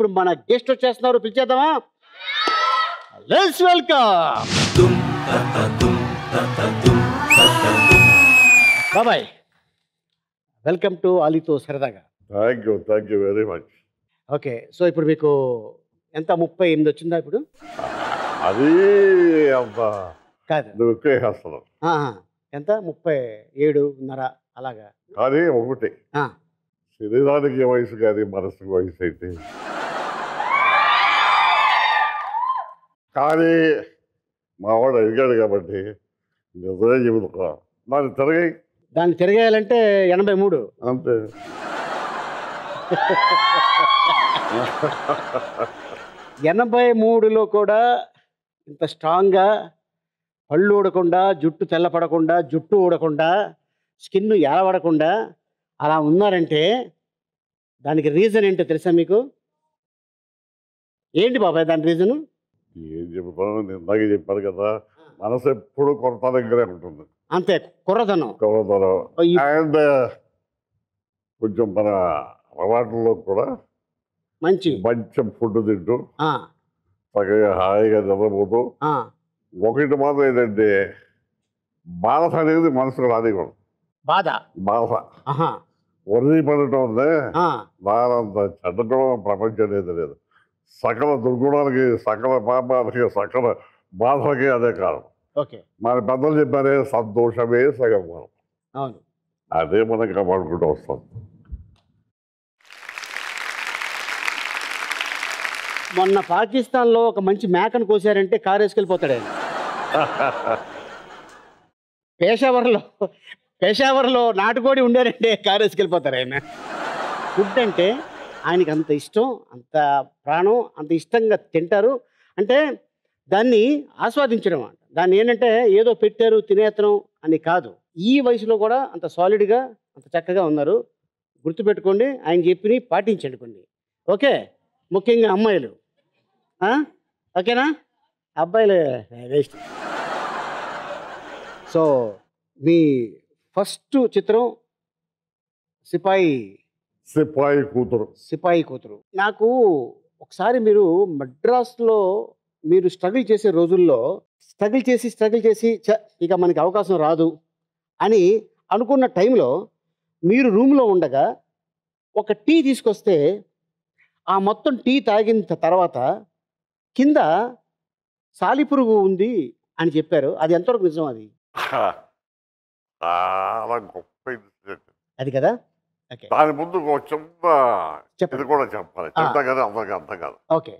ఇప్పుడు మన గెస్ట్ వచ్చేస్తున్నారు పిలిచేద్దామా లెట్స్ వెల్కమ్ బాబాయ్ వెల్కమ్ టు అలీతో సరదాగా thank you thank you very much okay so ఇప్పుడు మీకు ఎంత ముప్పై ఎనిమిది వచ్చిందా ఇప్పుడు అది అంత కాదు నువ్వు ఎక్కువ వేస్తున్నావు ఆహా. ఎంత ముప్పై ఏడున్నర అలాగా కానీ ఒకటి ఆ, శరీరానికి వయసు కానీ మనసుకి వయసు అయితే కానీ మా వాడు అడిగాడు కాబట్టి నిజమే చెబుతా దాన్ని తిరగాయి దాన్ని తిరగేయాలంటే ఎనభై మూడు అంతే ఎనభై మూడులో కూడా ఇంత స్ట్రాంగ్గా పళ్ళు ఊడకుండా జుట్టు తెల్లపడకుండా జుట్టు ఊడకుండా స్కిన్ ఏలబడకుండా అలా ఉన్నారంటే దానికి రీజన్ ఏంటో తెలుసా మీకు ఏంటి బాబాయ్ దాని రీజను ఏం చెబుతాను నేను ఇందాకే చెప్పాను కదా మనసు ఎప్పుడు కొరత దగ్గరే ఉంటుంది అంతే కుర్రదనం కొరతలో ఈ- అండ్ కొంచెం మన అలవాట్లలో కూడా మంచి మంచి ఫుడ్ తింటూ ఆ, చక్కగా హాయిగా నిద్రపోతూ ఆ, ఒకటి మాత్రం ఏంటంటే బాధ అనేది మనసుకు రానివ్వడం బాధ బాధ ఆహా వరి పడటం ఉంది ఆ, దానంత చెడ్డటం ప్రపంచం అనేది లేదు సకల దుర్గుణాలకి సకల పాపాలకి సకల బాధలకి అదే కారణం ఓకే మన పెద్దలు చెప్పారే సంతోషమే సగం మనం అవును అదే మనం కాపాడుకుంటూ వస్తాం మొన్న పాకిస్తాన్లో ఒక మంచి మేకను కోసారంటే కారు వేసుకెళ్ళిపోతాడు ఆయన పేషావర్లో పేషావర్లో నాటుకోడి ఉండారంటే కారు వేసుకెళ్ళిపోతారు ఆయన ఫుడ్ అంటే ఆయనకి అంత ఇష్టం అంత ప్రాణం అంత ఇష్టంగా తింటారు అంటే దాన్ని ఆస్వాదించడం అంట దాన్ని ఏంటంటే ఏదో పెట్టారు తినేతనం అని కాదు ఈ వయసులో కూడా అంత సాలిడ్గా అంత చక్కగా ఉన్నారు గుర్తుపెట్టుకోండి ఆయన చెప్పి పాటించండి కొన్ని ఓకే ముఖ్యంగా అమ్మాయిలు ఆ? ఓకేనా అబ్బాయిలు వేస్ట్ సో మీ ఫస్ట్ చిత్రం సిపాయి సిపాయి కూతురు సిపాయి కూతురు నాకు ఒకసారి మీరు మద్రాస్లో మీరు స్ట్రగుల్ చేసే రోజుల్లో స్ట్రగుల్ చేసి స్ట్రగుల్ చేసి "ఛ, ఇక మనకి అవకాశం రాదు అని అనుకున్న టైంలో మీరు రూమ్లో ఉండగా ఒక టీ తీసుకొస్తే ఆ మొత్తం టీ తాగిన తర్వాత కింద సాలిపురుగు ఉంది అని చెప్పారు అది ఎంతవరకు నిజం అది చాలా గొప్ప ఇన్సిడెంట్ అది కదా ఓకే దాని ముందు ఒక చిన్న ఇది చెప్పండి కూడా చెప్పాలి చెప్తా కానీ అందరికీ అర్థం కాదు ఓకే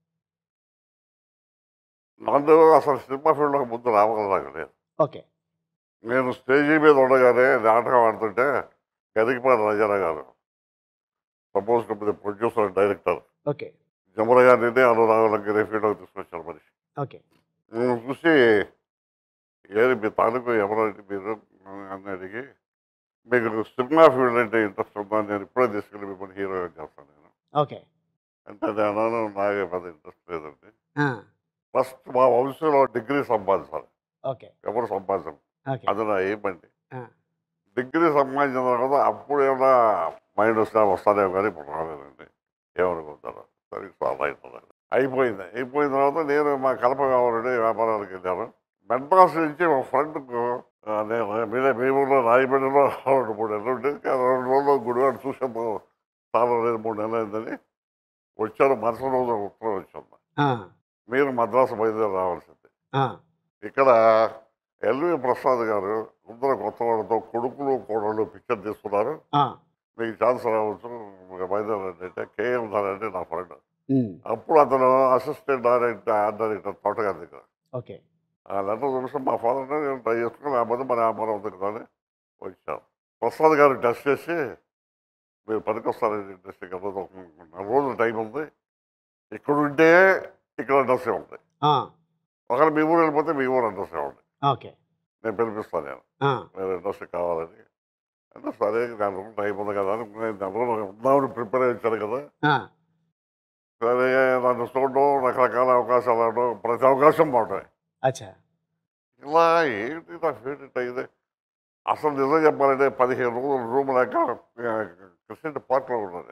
నన్ను అసలు సినిమా ఫీల్డ్లోకి ముందు రావగలను లేదు ఓకే నేను స్టేజీ మీద ఉండగానే నాటకం ఆడుతుంటే గదికిపాటి Rajarao garu suppose company producer director okay Jamuna గారిని అనురాగులకి ఫీల్డ్లోకి తీసుకొచ్చారు మనిషి ఓకే నేను చూసి ఏది మీ తాలూకు ఎవరంటే మీరు అని అడిగి మీకు సినిమా ఫీల్డ్ అంటే ఇంట్రెస్ట్ ఉందా నేను ఇప్పుడే తీసుకెళ్ళి మిమ్మల్ని హీరోగా చేస్తాను నేను ఓకే అంటే నేను అన్నాను నాకు పెద్ద ఇంట్రెస్ట్ లేదండి ఆ, ఫస్ట్ మా వంశంలో డిగ్రీ సంపాదించాలి ఓకే ఎవరు సంపాదించరు ఓకే అది నా ఏమండి ఆ, డిగ్రీ సంపాదించిన తర్వాత అప్పుడు ఏమైనా మైండ్ వస్తా వస్తానేమో కానీ ఇప్పుడు రాలేదండి ఏమనుకుంటారు సరే చాలా అవుతుంది అయిపోయింది అయిపోయిన తర్వాత నేను మా కలప కావాలంటే వ్యాపారానికి వెళ్ళాను మెడ్రాస్ నుంచి ఒక ఫ్రెండ్కు ఆ, నేను మీరే మీ ఊళ్ళో రాయబడిలో రెండు మూడు నెలలు ఉండేది కానీ రెండు రోజులు గుడివాడు చూసాము చాలా లేదు మూడు నెలలు అయిందని వచ్చాను మరుసటి రోజు ఉత్తరం వచ్చాను ఆ, మీరు మద్రాసు బయలుదేరి రావాల్సింది ఆ, ఇక్కడ ఎల్వి ప్రసాద్ గారు ముందర కొత్త వాళ్ళతో కొడుకులు కోడళ్ళు పిక్చర్ తీసుకున్నారు ఆ, మీకు ఛాన్స్ రావచ్చు బయలుదేరండి అంటే కేఎం ధర అంటే నా ఫ్రెండ్ ఉమ్, అప్పుడు అతను అసిస్టెంట్ డైరెక్టర్ ఆర్ట్ డైరెక్టర్ తోటగారి దగ్గర ఓకే ఆ లెటర్ చూసి మా ఫాదర్ నేను ట్రై చేసుకుని లేకపోతే మన వ్యాపారం అవుతుంది కదా అని వచ్చాను ప్రసాద్ గారు టెస్ట్ చేసి మీరు పనికొస్తారని ఇండస్ట్రీ కదా ఒక నెల రోజులు టైం ఉంది ఇక్కడ ఉంటే ఇక్కడ ఇండస్ట్రీ ఉంది ఆ, ఒకవేళ మీ ఊరు వెళ్ళిపోతే మీ ఊరు ఇండస్ట్రీ ఉంది ఓకే నేను పిలిపిస్తాను నేను ఆ, నేను ఇండస్ట్రీ కావాలని అంటే సరే నెల రోజులు టైం ఉంది కదా అని నేను నెల రోజులు ఉందామని ప్రిపేర్ అయ్యి వచ్చాను కదా ఆ, సరే నన్ను చూడడం రకరకాల అవకాశాలు ఆడడం ప్రతి అవకాశం బాగుంటాయి అచ్చా ఇలా ఏంటి నా ఫేవరెట్ అయింది అసలు నిజం చెప్పాలంటే పదిహేను రోజులు రూమ్ లేక క్రిస్టియన్ పార్క్లో ఉన్నాను నేను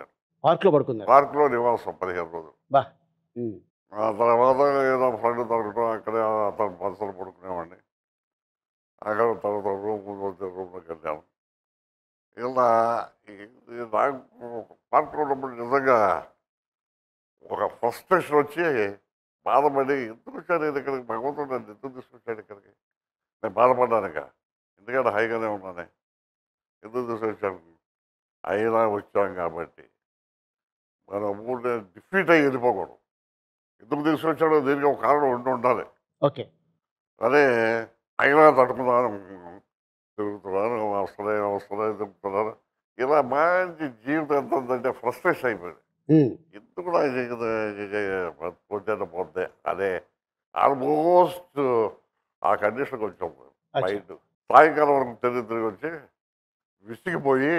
పార్క్లో పడుకున్నారు పార్కులో నివాసం పదిహేను రోజులు బా ఉమ్. ఆ తర్వాత ఏదో ఫ్రెండ్ దొరకటం అక్కడే అతను పరిసర పడుకునేవాడిని అక్కడ తర్వాత రూమ్ వచ్చే రూమ్లోకి వెళ్ళాము ఇలా ఈ- నాకు పార్కులో ఉన్నప్పుడు నిజంగా ఒక ఫ్రస్ట్రేషన్ వచ్చి బాధపడి ఎందుకు వచ్చాను నేను ఇక్కడికి భగవంతుడు నన్ను ఎందుకు తీసుకొచ్చాడు ఇక్కడికి నేను బాధపడ్డాను ఇక ఎందుకంటే హైగానే ఉన్నానే ఎందుకు తీసుకొచ్చాను అయినా వచ్చాం కాబట్టి మన ఊళ్ళో డిఫీట్ అయ్యి వెళ్ళిపోకూడదు ఎందుకు తీసుకొచ్చాడో దీనికి ఒక కారణం ఉండి ఉండాలి ఓకే అదే అయినా తట్టుకున్నాను తిరుగుతున్నాను వస్తున్నాయి వస్తున్నాయి తిరుగుతున్నాను ఇలా మంచి జీవితం ఎంత ఉందంటే ఫ్రస్ట్రేషన్ అయిపోయింది ఉమ్. ఎందుకు నాకు వచ్చాను పోతే అదే ఆల్మోస్ట్ ఆ కండిషన్కి వచ్చాం అచ్చా. మైండ్ సాయంకాలం వరకు తిరిగి తిరిగి వచ్చి విసిగిపోయి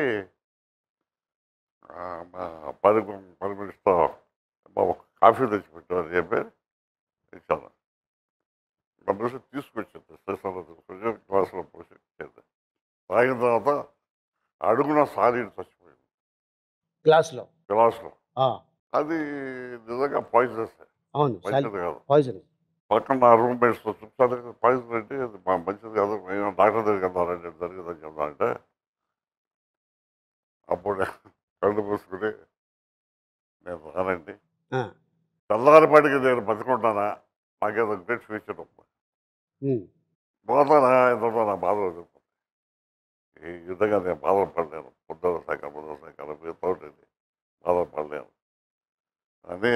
ఆ, మా పని పని మనిషితో మా ఒక కాఫీ తెచ్చి పెట్టామని చెప్పి ఇచ్చాను మనిషి తీసుకొచ్చింది స్టేషన్లో తీసుకొచ్చి క్లాసులో పోసి ఇచ్చింది తాగిన తర్వాత అడుగున సారీ చచ్చిపోయింది గ్లాస్లో గ్లాసులో ఆ, అది నిజంగా పాయిజనస్ అవును మంచిది కాదు పాయిజన్ పక్కన నా రూమ్ మేట్స్ చెప్తాను పాయిజన్ అంటే అది మా మంచిది కాదు మేము డాక్టర్ దగ్గరికి వెళ్తానండి జరిగిందని చెప్తా అంటే అప్పుడు కళ్ళు మూసుకుని నేను రానండి తెల్లారిపాటికి నేను బతుకుంటానా నాకేదో గ్రేట్ ఫ్యూచర్ ఉంది పోతానా ఎంతో నా బాధలు చెప్తాను ఈ విధంగా నేను బాధపడలేను పొద్దున సాయంకాలం పొద్దున సాయంకాలం మీతో బాధపడలేను అని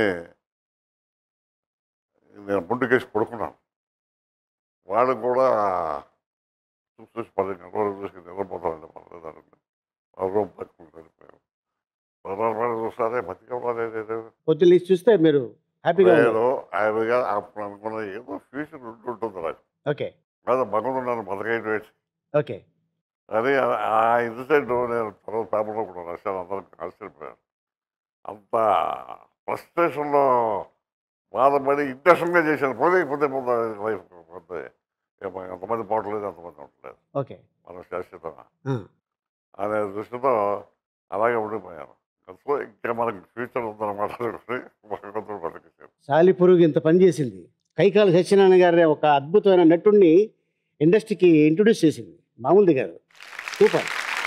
నేను ముందుకేసి పడుకున్నాను వాడు కూడా చూసి చూసి పది గంటల వరకు చూసి నిద్రపోతానండి పర్లేదండి ఆ రూమ్ పట్టుకుని వెళ్ళిపోయాను పదహారు పడి చూస్తానే బతికవ్వాలి నేను పొద్దున్న లేచి చూస్తే మీరు హ్యాపీగా ఉన్నారు నేను ఆయనగా అప్పుడు అనుకున్న ఏదో ఫ్యూచర్ ఉంటుంటుంది నాకు ఓకే కాదు భగవంతుడు నన్ను బతకైతే వేసి ఓకే అది ఆ- ఆ ఇన్సిడెంట్ నేను తర్వాత పేపర్లో కూడా రాశాను అందరికి ఆశ్చర్యపోయాను అంత ఫ్రస్ట్రేషన్లో బాధపడి ఇంట్రెస్టింగ్గా చేశాను పోతే పోతే పోతే లైఫ్ పోతే ఏమో ఎంతమంది పోవట్లేదు ఎంతమంది ఉండలేదు ఓకే మనం శాశ్వతంగా ఆ, అనే దృష్టితో అలాగే ఉండిపోయాను సో ఇంకా మనకి ఫ్యూచర్ ఉందన్నమాట అనుకుని భగవంతుడు బతికేశాను సాలి పురుగు ఇంత పని చేసింది కైకాల సత్యనారాయణ గారి ఒక అద్భుతమైన నటుడిని ఇండస్ట్రీకి ఇంట్రొడ్యూస్ చేసింది మామూలుది కాదు సూపర్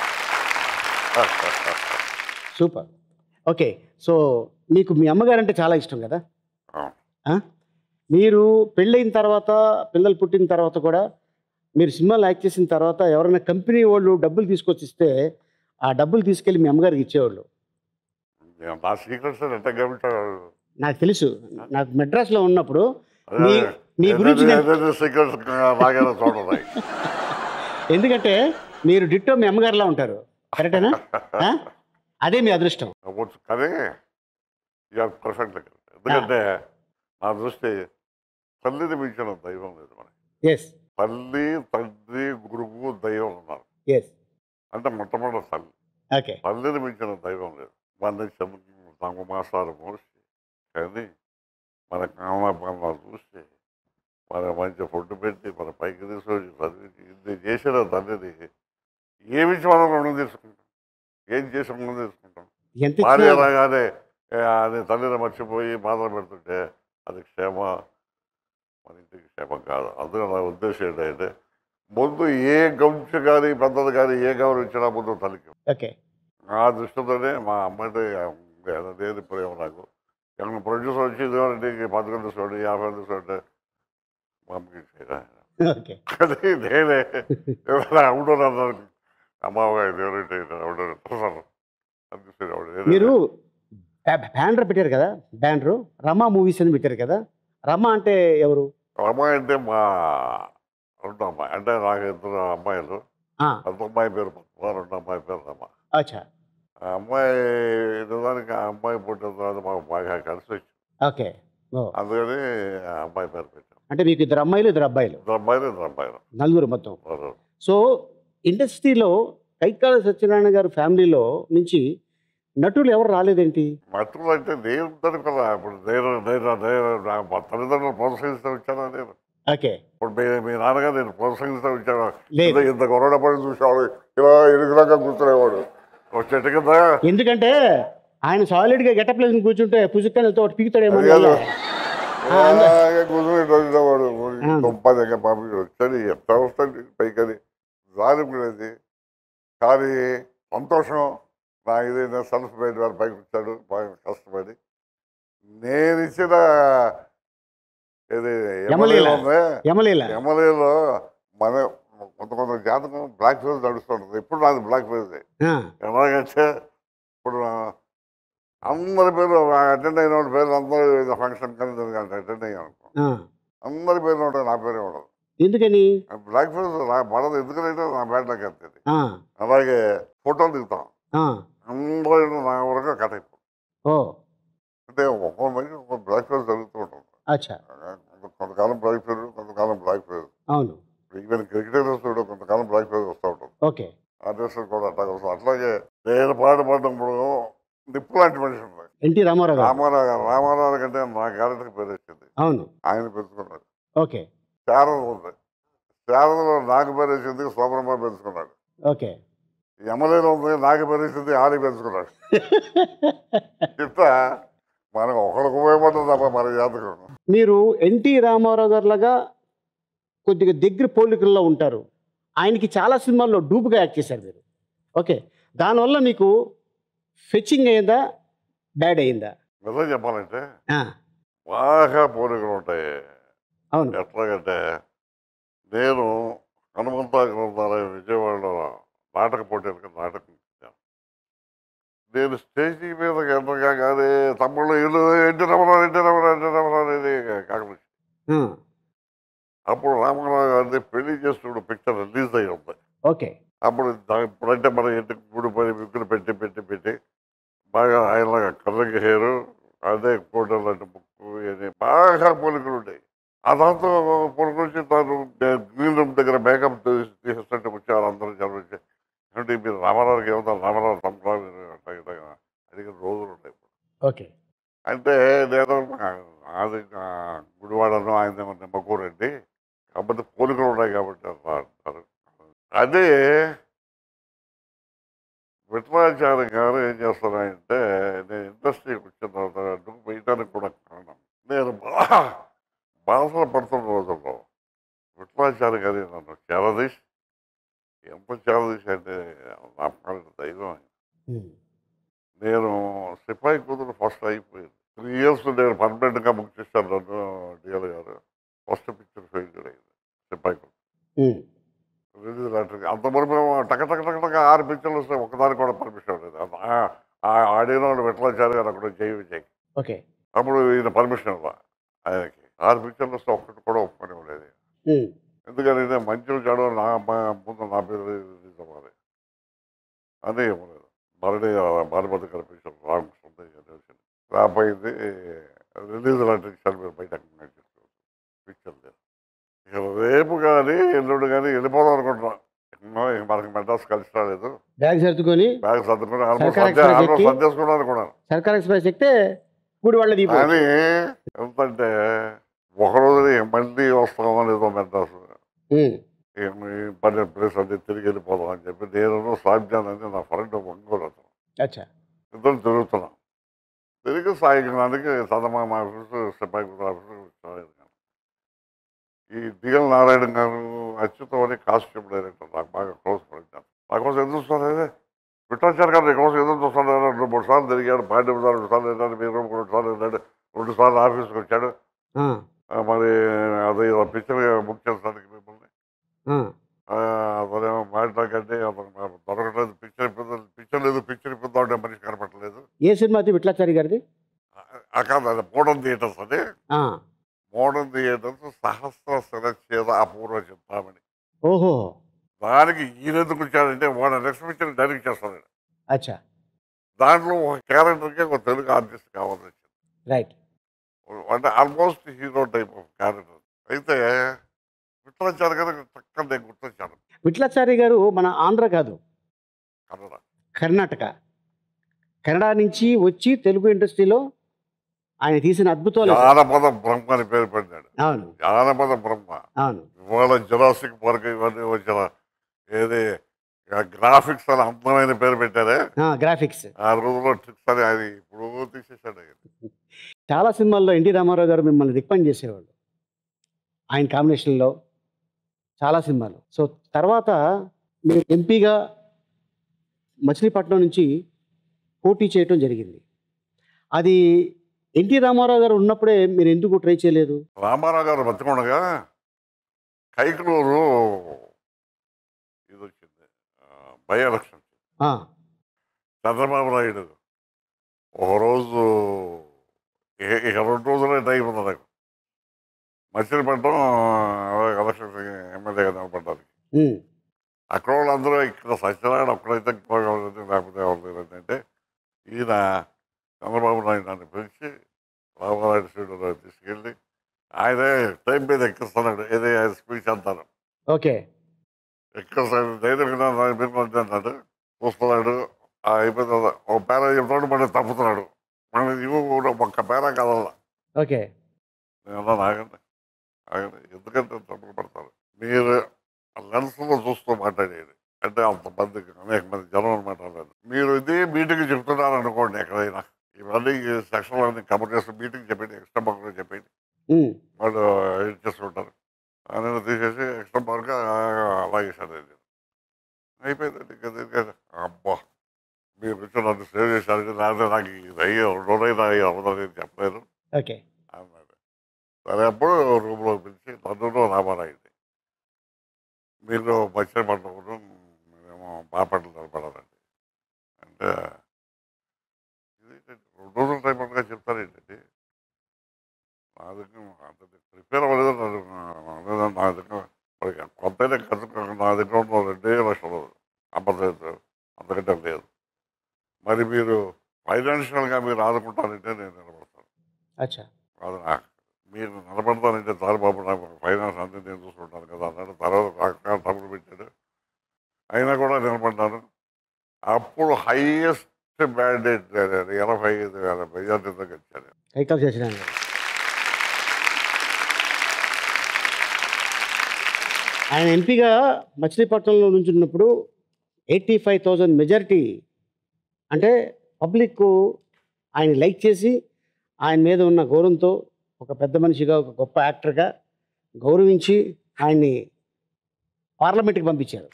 సూపర్ ఓకే సో మీకు మీ అమ్మగారు అంటే చాలా ఇష్టం కదా అవును. ఆ? మీరు పెళ్ళైన తర్వాత పిల్లలు పుట్టిన తర్వాత కూడా మీరు సినిమాలు యాక్ట్ చేసిన తర్వాత ఎవరైనా కంపెనీ వాళ్ళు డబ్బులు తీసుకొచ్చి ఇస్తే ఆ డబ్బులు తీసుకెళ్ళి మీ అమ్మగారికి ఇచ్చేవాళ్ళు నేను నా సీక్రెట్స్ ఎంత గమనించాడు నాకు తెలుసు నాకు మెడ్రాస్లో ఉన్నప్పుడు మీ- మీ గురించి నేను- సీక్రెట్స్ నాగైనా చూడాలి ఎందుకంటే మీరు డిట్టో మీ అమ్మగారిలా ఉంటారు కరెక్టేనా ఆ? అదే మీ అదృష్టం అవ్వచ్చు కానీ ఇవాళ పర్ఫెక్ట్ ఎందుకంటే నా దృష్టి తల్లిని మించిన దైవం లేదు మనకి ఎస్ తల్లి తండ్రి గురువు దైవం ఉన్నారు ఎస్ అంటే మొట్టమొదటి తల్లి ఓకే తల్లిని మించిన దైవం లేదు మన తమ మాసాలు మోసి కానీ మన కామపాలు చూసి మన మంచి ఫుడ్ పెట్టి మన పైకి తీసుకొచ్చి చదివించి ఇది చేసిన తల్లిని ఏమి ఇచ్చి మనం రుణం తీసుకుంటాం ఏం చేసి రుణం తీసుకుంటాం ఎంత భార్య ఇచ్చినా రాగానే ఏ, అది తల్లిని మర్చిపోయి బాధ పెడుతుంటే అది క్షేమ మన ఇంటికి క్షేమం కాదు అందులో నా ఉద్దేశం ఏంటంటే ముందు ఏ గంశ కానీ పెద్దది కానీ ఏ గౌరవించినా ముందు తల్లికి ఓకే ఆ దృష్టితోనే మా అమ్మాయి లేదు ప్రేమ నాకు ఏమైనా ప్రొడ్యూసర్ వచ్చి ఇదిగోండి నీకు పథకం తీసుకోండి యాభై తీసుకోండి మా అమ్మకి ఇచ్చేయరా. ఓకే అది నేనే ఎవరైనా అవుడోర్ అన్నారు అమ్మాయి ఎవరైతే అవుడోర్ అనిపిస్తుంది అవుడు మీరు బ్యానర్ పెట్టారు కదా బ్యానర్ రమా మూవీస్ అని పెట్టారు కదా రమ అంటే ఎవరు అమ్మాయి అంటే మా రెండు అమ్మాయి అంటే నాకు ఇద్దరు అమ్మాయిలు ఆ, పెద్ద అమ్మాయి పేరు పద్మ రెండు అమ్మాయి పేరు రమ్మ అచ్చా ఆ అమ్మాయి నిజానికి ఆ అమ్మాయి పుట్టిన తర్వాత మాకు బాగా కలిసి వచ్చింది ఓకే ఓ అందుకని ఆ అమ్మాయి పేరు పెట్టాం అంటే మీకు ఇద్దరు అమ్మాయిలు ఇద్దరు అబ్బాయిలు ఇద్దరు అమ్మాయిలు ఇద్దరు అమ్మాయిలు నలుగురు మొత్తం వారు సో ఇండస్ట్రీలో కైకాల సత్యనారాయణ గారి ఫ్యామిలీలో నుంచి నటులు ఎవరు రాలేదేంటి మట్టులు అంటే నేను ఉంటాను కదా ఇప్పుడు నేను నేను నేను నా మా తల్లిదండ్రులు ప్రోత్సహిస్తూ వచ్చాను నేను ఓకే ఇప్పుడు మీ మీ నాన్నగారు నేను ప్రోత్సహిస్తూ వచ్చాను లేదు ఇంత ఇంత కొరడ పడి చూసేవాడు ఇలా ఇరుగులాగా కూర్చునేవాడు ఒక చెట్టు కింద ఎందుకంటే ఆయన సాలిడ్గా గెటప్ లేని కూర్చుంటే పుసుక్కలతో ఒకటి పీకుతాడేమో అని అది కాదు. ఆ, అందరూ- అలాగే కూర్చొని రోజువాడు ఆ. తొంప దగ్గర పంపి వచ్చాడు ఎంత వస్తుంది పైకది జాలి ఉండేది కానీ సంతోషం నా ఇదైనా సెల్ఫ్ మేడ్ వాడు పైకి వచ్చాడు బాగా కష్టపడి నేను ఇచ్చిన ఇది యమలీల. ఉంది యమలీల ఎమ్మెల్యేలో మన కొంత కొంత జాతకం బ్లాక్ ఫేజ్ నడుస్తుంటుంది ఇప్పుడు నాది బ్లాక్ ఫేజ్ ఆ, ఎలాగంటే ఇప్పుడు అందరి పేరు అటెండ్ అయిన వాళ్ళ పేరు అందరూ ఫంక్షన్ కానీ అటెండ్ అయ్యాను అనుకో ఆ. అందరి పేర్లు ఉంటాయి నా పేరే ఉండదు ఎందుకని బ్లాక్ ఫేస్ నా పడదు ఎందుకంటే నా బ్యాట్లోకి వెళ్తుంది ఆ, అలాగే ఫోటోలు దిగుతాం ఆ, అందరూ నా వరకు కట్ అయిపోతుంది ఓ అంటే ఒక్కో మంది ఒక్కో బ్లాక్ ఫేస్ జరుగుతూ ఉంటుంది అచ్చా కొంత- కొంతకాలం బ్లాక్ ఫేస్ కొంతకాలం బ్లాక్ ఫేస్ అవును ఈవెన్ క్రికెటర్స్ కూడా కొంతకాలం బ్లాక్ ఫేస్ వస్తూ ఉంటుంది ఓకే ఆర్టిస్ట్ కూడా అట్లా వస్తుంది అట్లాగే నేను పాట పాడినప్పుడు నిప్పు లాంటి మనిషి ఉంది ఎన్టీ రామారావు గారు రామారావు గారు రామారావు కంటే నా క్యారెక్టర్ పేరు వచ్చింది అవును ఆయన పెంచుకున్నాడు ఓకే శారద ఉంది శారదలో నాకు పేరు వచ్చింది సోమరమ్మ పెంచుకున్నాడు ఓకే ఎమ్మెల్యేలో ఉంది నాకు పేరు వచ్చింది ఆడి పెంచుకున్నాడు ఇట్లా మనకు ఒకరికి ఉపయోగపడుతుంది తప్ప మన జాతకం మీరు ఎన్టీ రామారావు గారిలాగా కొద్దిగా దగ్గర పోలికల్లో ఉంటారు ఆయనకి చాలా సినిమాల్లో డూపుగా యాక్ట్ చేశారు మీరు ఓకే దానివల్ల మీకు ఫెచ్చింగ్ అయిందా బ్యాడ్ అయిందా నిజం చెప్పాలంటే ఆ, బాగా పోలికలు ఉంటాయి అవును ఎట్లాగంటే నేను హనుమంతా గ్రంథాలయం విజయవాడలో నాటక పోటీలకు నాటకం ఇచ్చాను నేను స్టేజీ మీద ఎంతగా కానీ తమ్ముళ్ళు ఇల్లు NT Ramarao NT Ramarao NT Ramarao అనేది కాకుండా ఆ, అప్పుడు రామారావు గారిని పెళ్లి చేస్తున్న పిక్చర్ రిలీజ్ అయ్యి ఉంది ఓకే అప్పుడు దా- ఇప్పుడంటే మన ఇంటికి గుడి పని విక్కులు పెట్టి పెట్టి పెట్టి బాగా ఆయన కర్రకి హెయిర్ అదే కోటలు అంటే ముక్కు ఇవన్నీ బాగా పోలికలు ఉంటాయి ఆ దాంతో పోలికలు వచ్చి తాను గ్రీన్ రూమ్ దగ్గర మేకప్ తీసేస్తుంటే వచ్చారు అందరూ జనం వచ్చి అంటే మీరు రామారావుకి ఏమన్నా రామారావు తమ్ముడు అట్లా ఇట్లా అడిగిన రోజులు ఉంటాయి ఓకే అంటే నేను అది ఆ, గుడివాడను ఆయన నిమ్మకూరండి కాకపోతే పోలికలు ఉన్నాయి కాబట్టి అట్లా అంటారు అదే విఠలాచార్య గారు ఏం చేస్తారంటే నేను ఇండస్ట్రీకి వచ్చిన తర్వాత అడ్డుకు వేయడానికి కూడా కారణం నేను బాగా బాధలు పడుతున్న రోజుల్లో విఠలాచార్య గారి నన్ను చేరదీసి ఎంత చేరదీసి అంటే నా పాలిట దైవం ఆయన. ఉమ్, నేను సిపాయి కూతురు ఫస్ట్ అయిపోయింది త్రీ ఇయర్స్ నేను పర్మనెంట్గా బుక్ చేశాను నన్ను డిఎల్ గారు ఫస్ట్ పిక్చర్ ఫెయిల్ అయింది సిపాయి కూతురు ఉమ్, రిలీజ్ లాటరీ అంత వరకు టక టక టక టక ఆరు పిక్చర్లు వస్తే ఒకదానికి కూడా పర్మిషన్ లేదు ఆ- ఆ ఆడియో విఠలాచారి గారు అక్కడ జై విజయ్ ఓకే అప్పుడు ఈయన పర్మిషన్ ఇవ్వ ఆయనకి ఆరు పిక్చర్లు వస్తే ఒక్కటి కూడా ఒప్పుకొని ఇవ్వలేదు ఉమ్, ఎందుకంటే మంచి చెడు నా మా- ముందు నా పేరు రిలీజ్ అవ్వాలి అని ఇవ్వలేదు మరణి భానుమతి కనిపించారు రామకృష్ణ రాపోయింది రిలీజ్ లాంటి ఇచ్చారు మీరు బయట పిక్చర్ లేదు ఇక రేపు కానీ ఎల్లుండి కానీ వెళ్ళిపోదాం అనుకుంటున్నాం ఏమో, ఇక మనకి మెడ్రాస్ కలిసి రాలేదు బ్యాగ్ సర్దుకొని బ్యాగ్ సర్దుకుని ఆల్మోస్ట్ సర్కార్ సర్దే ఎక్స్ప్రెస్ ఆల్మోస్ట్ ఎక్కి? సర్దేసుకున్నాను అనుకున్నాను సర్కార్ ఎక్స్ప్రెస్ ఎక్కితే గుడి వాళ్ళ దీపం కానీ ఎంతంటే ఒకరోజు మళ్ళీ వస్తామో లేదో మెడ్రాస్ ఉమ్, ఏమి పని ప్లేస్ అంటే తిరిగి వెళ్ళిపోదాం అని చెప్పి నేను సాధ్యాన్ని అని నా ఫ్రెండ్ ఒంగోలు అతను అచ్చా ఇద్దరు తిరుగుతున్నాం తిరిగి సాయంకాలానికి చందమామ ఆఫీసు సిపాయి ఆఫీసు వచ్చాను. ఈ దిగల్ నారాయణ గారు అచ్యుతం అని కాస్ట్యూమ్ డైరెక్టర్ నాకు బాగా క్లోజ్ ఫ్రెండ్ నా కోసం ఎందుకు చూస్తాను అదే విఠాచార్ గారు నీ కోసం ఎందుకు చూస్తాను రెండు మూడు సార్లు తిరిగాడు పాండ్యం సార్ రెండు సార్లు వెళ్ళాడు మీరు రెండు సార్లు వెళ్ళాడు రెండు సార్లు ఆఫీస్కి వచ్చాడు ఆ, ఆ, మరి అది పిక్చర్ బుక్ చేస్తానికి మిమ్మల్ని ఆ, ఆ, అతనేమో మాట్లాడకండి అతను నాకు దొరకట్లేదు పిక్చర్ ఇప్పింది పిక్చర్ లేదు పిక్చర్ ఇప్పిద్దాం అంటే మనిషి కనపడలేదు ఏ సినిమా అది విట్లాచారి గారిది ఆ కాదు అది మోడర్న్ థియేటర్స్ అని ఆ, మోడర్న్ థియేటర్స్ సహస్ర శిరచ్ఛేద అపూర్వ చింతామణి ఓహో దానికి ఈయన ఎందుకు వచ్చాడంటే వాడు నెక్స్ట్ పిక్చర్ డైరెక్ట్ చేస్తాడు అచ్చా దాంట్లో ఒక క్యారెక్టర్కి ఒక తెలుగు ఆర్టిస్ట్ కావాల్సి వచ్చింది రైట్ అంటే almost hero type of character అయితే విఠలాచార్య గారు చక్కగా నేను గుర్తొచ్చాను విట్లాచారి గారు మన ఆంధ్ర కాదు కన్నడ కర్ణాటక కన్నడ నుంచి వచ్చి తెలుగు ఇండస్ట్రీలో ఆయన తీసిన అద్భుతాలు జానపద బ్రహ్మ అని పేరు పెట్టాడు అవును జానపద బ్రహ్మ అవును ఇవాళ జురాసిక్ పార్క్ ఇవన్నీ వచ్చిన ఏది గ్రాఫిక్స్ అని అందమైన పేరు పెట్టారే గ్రాఫిక్స్ ఆ రోజుల్లో ట్రిక్స్ అని అది ఇప్పుడు తీసేసాడు ఆయన. చాలా సినిమాల్లో ఎన్టీ రామారావు గారు మిమ్మల్ని రికమెండ్ చేసేవాళ్ళు ఆయన కాంబినేషన్లో చాలా సినిమాలు సో తర్వాత మీరు ఎంపీగా మచిలీపట్నం నుంచి పోటీ చేయటం జరిగింది అది ఎన్టీ రామారావు గారు ఉన్నప్పుడే మీరు ఎందుకు ట్రై చేయలేదు రామారావు గారు బతికుండగా కైకలూరు ఇది వచ్చింది బై ఎలక్షన్ ఆ, చంద్రబాబు నాయుడు ఒకరోజు ఇక ఇక రెండు రోజులే టైం ఉంది నాకు మచిలీపట్నం ఎలక్షన్ ఎమ్మెల్యేగా నిలబడ్డానికి ఉమ్, అక్కడ వాళ్ళందరూ ఇక్కడ సత్యనారాయణ ఒక్కడైతే పోగలదు లేకపోతే ఎవరు లేరు అంటే ఈయన చంద్రబాబు నాయుడు నన్ను పిలిచి రామారాయుడు స్టూడియోలో తీసుకెళ్ళి ఆయనే టైం మీద ఎక్కిస్తున్నాడు ఏదో ఆయన స్పీచ్ అంటారు ఓకే ఎక్కిస్తాడు ధైర్యంగా దాని మీద అన్నాడు చూస్తున్నాడు ఆ అయిపోయిన తర్వాత ఒక పేర చెప్తాడు మళ్ళీ తప్పుతున్నాడు మళ్ళీ ఇవ్వ కూడా ఒక్క పేర కదల్లా ఓకే నేను అన్నాను ఆగండి ఆగండి ఎందుకంటే తప్పులు పడతారు మీరు లెన్స్లో చూస్తూ మాట్లాడేది అంటే అంతమందికి అనేక మంది జనం మాట్లాడలేదు మీరు ఇదే మీటింగ్ చెప్తున్నారు అనుకోండి ఎక్కడైనా ఇవన్నీ సెక్షన్ అన్ని కవర్ చేసి మీటింగ్ చెప్పండి ఎక్స్ట్రా మార్కులు చెప్పండి ఉమ్, వాళ్ళు ఎడిట్ చేసుకుంటారు నేను తీసేసి ఎక్స్ట్రా మార్క్ అలాగే సార్ అది అయిపోయిందండి ఇంకా దీనికి అబ్బా మీరు వచ్చి నన్ను సేవ్ చేశారంటే నాదే నాకు ఇది అయ్యే రెండోనైనా అయ్యి అవ్వదని చెప్పలేదు ఓకే అన్నాడు సరే అప్పుడు రూమ్లో పిలిచి నన్ను రామారాయుడు మీరు మత్స్యపట్నం మేమేమో బాపట్ల నిలబడాలండి అంటే ఇదేంటండి రెండు రోజుల టైం ఉండగా చెప్తారేంటండి నా దగ్గర అంత ప్రిపేర్ అవ్వలేదు నా నా దగ్గర మరి కొత్తగా ఖర్చు నా దగ్గర ఉన్న రెండే లక్షలు అమ్మలేదు అంతకంటే లేదు మరి మీరు ఫైనాన్షియల్గా మీరు ఆదుకుంటారంటే నేను నిలబడతాను అచ్చా అది నాకు మీరు నిలబడతానంటే చాలు బాబు నాకు ఫైనాన్స్ అంతా నేను చూసుకుంటాను కదా అన్నాడు తర్వాత రకరకాల డబ్బులు పెట్టాడు అయినా కూడా నిలబడ్డాను అప్పుడు హైయెస్ట్ మ్యాండేట్ ఎనభై ఐదు వేల మెజార్టీతో గెలిచాను కైకాల సత్యనారాయణ గారు ఆయన ఎంపీగా మచిలీపట్నంలో నుంచున్నప్పుడు ఎయిటీ ఫైవ్ థౌజండ్ మెజారిటీ అంటే పబ్లిక్ ఆయన లైక్ చేసి ఆయన మీద ఉన్న గౌరవంతో ఒక పెద్ద మనిషిగా ఒక గొప్ప యాక్టర్గా గౌరవించి ఆయన్ని పార్లమెంట్కి పంపించారు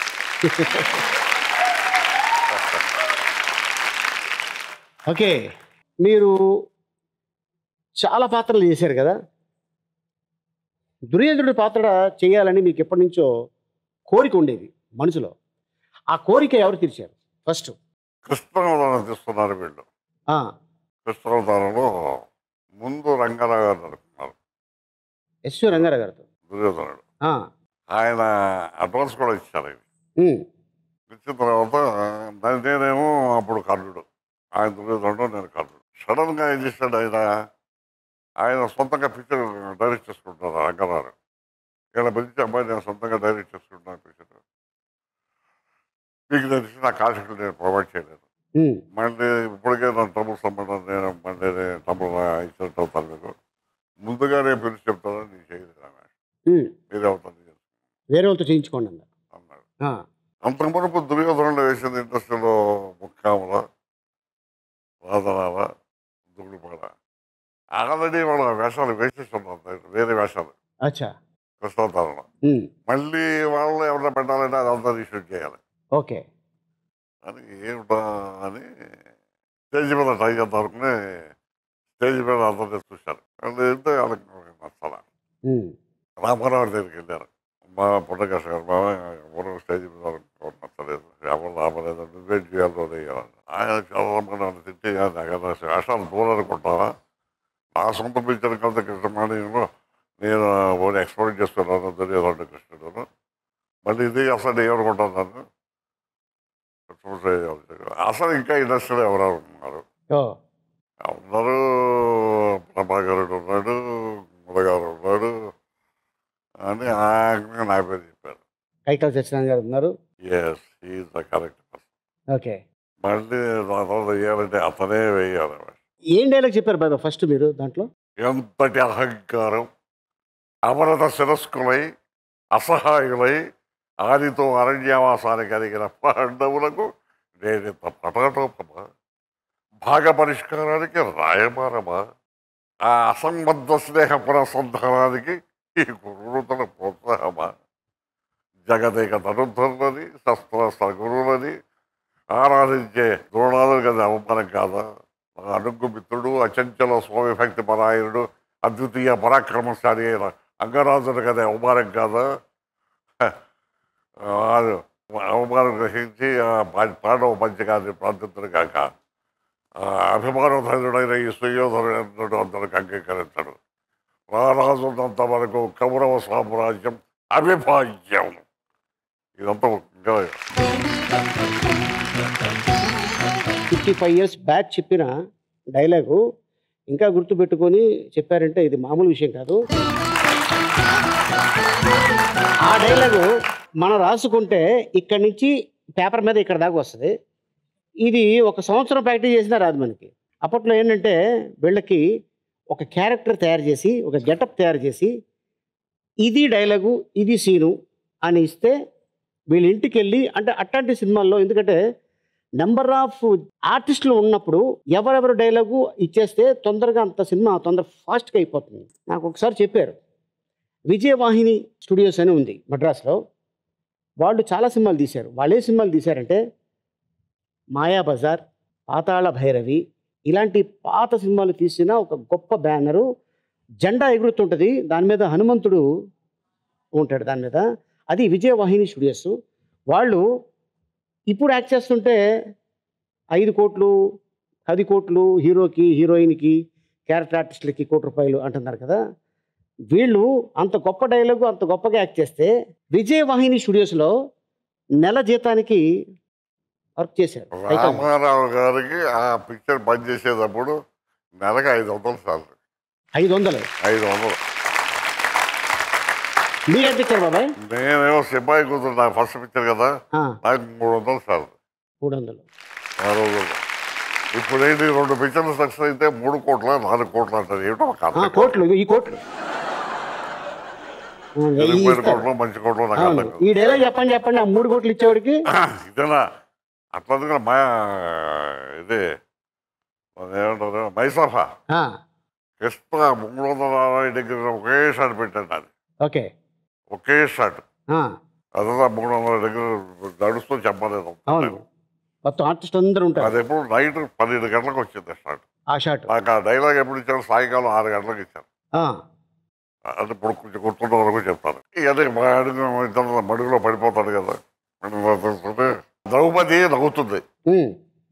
ఓకే మీరు చాలా పాత్రలు చేశారు కదా దుర్యోధనుడి పాత్ర చేయాలని మీకు ఎప్పటి నుంచో కోరిక ఉండేది మనసులో ఆ కోరిక ఎవరు తీర్చారు ఫస్ట్ కృష్ణావతారం తీస్తున్నారు వీళ్ళు కృష్ణావతారంలో ముందు రంగారావు గారు నడుపుతున్నారు ఎస్వి రంగారావు గారితో దుర్యోధనుడు ఆ, ఆయన అడ్వాన్స్ కూడా ఇచ్చారు ఇది ఉమ్, ఇచ్చిన తర్వాత దాని నేనేమో అప్పుడు కర్ణుడు ఆయన దుర్యోధనుడు నేను కర్ణుడు సడన్గా ఏం చేశాడు ఆయన ఆయన సొంతంగా పిక్చర్ డైరెక్ట్ చేసుకుంటారు రంగారావు ఇలా పిలిచి అమ్మాయి నేను సొంతంగా డైరెక్ట్ చేసుకుంటాను పిక్చర్ మీకు తెలిసి నా కాన్సెప్ట్ నేను ప్రొవైడ్ చేయలేదు ఉమ్, మళ్ళీ ఇప్పటికే నా తమ్ముడు సంబంధం నేను మళ్ళీ నేను తమ్ముడు ఇచ్చినట్టు అవుతాను మీకు ముందుగానే పిలిచి చెప్తాను నీ చేయదు ఉమ్. మీరే అవుతుంది వేరే వాళ్ళతో చేయించుకోండి అన్నారు అన్నాడు ఆ, అంత మునుపు దుర్యోధనుడు వేసింది ఇండస్ట్రీలో ముక్కాముల రాధనాల దుగుడుపాడ ఆల్రెడీ వాళ్ళ వేషాలు వేసేసి ఉన్నారు వేరే వేషాలు అచ్చా కృష్ణావతారంలో ఉమ్, మళ్ళీ వాళ్ళు ఎవరైనా పెట్టాలంటే అదంతా రీషూట్ చేయాలి ఓకే అని ఏమిటా అని స్టేజ్ మీద ట్రై చేద్దాం అనుకుని స్టేజ్ మీద అందరినీ చూశారు వాళ్ళు వెళ్తే వాళ్ళకి నచ్చాల ఉమ్, రామారావు దగ్గరికి వెళ్ళారు మా పుట్టకేశ గారు మా ఎవరు స్టేజ్ మీద ఎవరు నచ్చలేదు ఎవరు రామలేదు నువ్వేం చేయాలో వేయాలని ఆయన చాలా రమ్మని తిట్టి నాకు వేషాలు దూరం అనుకుంటావా నా సొంత పిక్చర్ కంత కృష్ణమాణిలో నేను ఓడి ఎక్స్ప్లోర్ చేస్తున్నాను దుర్యోధనుడు కృష్ణుడు మళ్ళీ ఇది అసలు ఏమనుకుంటాను నన్ను అసలు ఇంకా ఇండస్ట్రీలో ఎవరెవరు ఉన్నారు ఓ అందరూ ప్రభాకరుడు ఉన్నాడు మురగారు ఉన్నాడు అని ఆయన నా పేరు చెప్పారు కైకాల సత్యనారాయణ గారు ఉన్నారు yes is the correct person okay మళ్ళీ నా తర్వాత వేయాలంటే అతనే వేయాలి ఏం డైలాగ్ చెప్పారు బాబా ఫస్ట్ మీరు దాంట్లో ఎంతటి అహంకారం అమరత శిరస్కులై అసహాయులై ఆదితో అరణ్యవాసానికి కలిగిన పాండవులకు నేనింత పటాటోపమా భాగ పరిష్కారానికి రాయమారమా ఆ అసంబద్ధ స్నేహ పునఃసంధానానికి ఈ గురువుతల ప్రోత్సాహమా జగదేక ధనుర్ధరులని శస్త్రాస్త్ర గురువులని ఆరాధించే ద్రోణాలు కదా అవమానం కాదా నా అనుగ్గు మిత్రుడు అచంచల స్వామి భక్తి పరాయణుడు అద్వితీయ పరాక్రమశాలి అయిన అంగరాజుడు కదా అవమానం కాదా హ, వారు అవమానం గ్రహించి ఆ పా- పాండవ పంచకాన్ని ప్రార్థించడు కాక ఆ అభిమానధనుడైన ఈ సుయోధనుడు అందరికి అంగీకరించడు రారాజున్నంత వరకు కౌరవ సామ్రాజ్యం అవిభాజ్యం ఇదంతా ఇంకా ఫిఫ్టీ ఫైవ్ ఇయర్స్ బ్యాక్ చెప్పిన డైలాగు ఇంకా గుర్తుపెట్టుకొని చెప్పారంటే ఇది మామూలు విషయం కాదు ఆ డైలాగు మనం రాసుకుంటే ఇక్కడి నుంచి పేపర్ మీద ఇక్కడ దాకా వస్తుంది ఇది ఒక సంవత్సరం ప్రాక్టీస్ చేసినా రాదు మనకి అప్పట్లో ఏంటంటే వీళ్ళకి ఒక క్యారెక్టర్ తయారు చేసి ఒక గెటప్ తయారు చేసి ఇది డైలాగు ఇది సీను అని ఇస్తే వీళ్ళ ఇంటికి వెళ్ళి అంటే అట్లాంటి సినిమాల్లో ఎందుకంటే నెంబర్ ఆఫ్ ఆర్టిస్టులు ఉన్నప్పుడు ఎవరెవరు డైలాగు ఇచ్చేస్తే తొందరగా అంత సినిమా తొందర ఫాస్ట్గా అయిపోతుంది నాకు ఒకసారి చెప్పారు విజయవాహిని స్టూడియోస్ అని ఉంది మద్రాసులో వాళ్ళు చాలా సినిమాలు తీశారు వాళ్ళు ఏ సినిమాలు తీశారంటే మాయాబజార్ పాతాళ భైరవి ఇలాంటి పాత సినిమాలు తీసిన ఒక గొప్ప బ్యానరు జెండా ఎగురుతుంటుంది దాని మీద హనుమంతుడు ఉంటాడు దాని మీద అది విజయవాహిని స్టూడియోస్ వాళ్ళు ఇప్పుడు యాక్ట్ చేస్తుంటే ఐదు కోట్లు పది కోట్లు హీరోకి హీరోయిన్కి క్యారెక్టర్ ఆర్టిస్టులకి కోటి రూపాయలు అంటున్నారు కదా వీళ్ళు అంత గొప్ప డైలాగు అంత గొప్పగా యాక్ట్ చేస్తే విజయవాహిని స్టూడియోస్లో నెల జీతానికి వర్క్ చేశారు రామారావు గారికి ఆ పిక్చర్ పనిచేసేటప్పుడు నెలకు ఐదు వందలు సార్లు ఐదు వందలు ఐదు వందలు మీరు ఎంత ఇచ్చారు బాబాయ్ నేనేమో సిబ్బాయి కూతురు నా ఫస్ట్ పిక్చర్ కదా ఆ, నాకు మూడు వందలు సార్లు మూడు వందలు ఆ రోజుల్లో ఇప్పుడు ఏంటి రెండు పిక్చర్లు సక్సెస్ అయితే మూడు కోట్ల నాలుగు కోట్ల అంటారు ఏమిటో ఒక ఆ, అర్థం కాదు. కోట్లు ఇగో ఈ కోట్లు ఆ, ఈ వెళ్ళిపోయిన ఇస్తారు. కోట్లు మంచి కోట్లు నాకు అవును. అర్థం కాదు ఈ డైలాగ్ చెప్పండి చెప్పండి ఆ మూడు కోట్లు ఇచ్చేవాడికి ఇదేనా అట్లా మా ఇది అది ఏమంటారు మైసాఫా ఆ, కృష్ణ మూడు వందల అరవై డిగ్రీలు ఒకే షాట్ పెట్టాను అది ఓకే ఒకే షాట్ ఆ, అదంతా మూడు వందల డిగ్రీలు నడుస్తూ చెప్పలేదు అవును మొత్తం ఆర్టిస్ట్ అందరూ ఉంటారు అది ఎప్పుడు నైట్ పన్నెండు గంటలకు వచ్చింది షాట్ ఆ షాట్ నాకు ఆ డైలాగ్ ఎప్పుడు ఇచ్చారు సాయంకాలం ఆరు గంటలకు ఇచ్చారు ఆ, అది ఇప్పుడు కొంచెం గుర్తున్న వరకు చెప్తాను అదే మా అడుగు ఇద్దరు మడుగులో పడిపోతాడు కదా ద్రౌపది నవ్వుతుంది ఉమ్,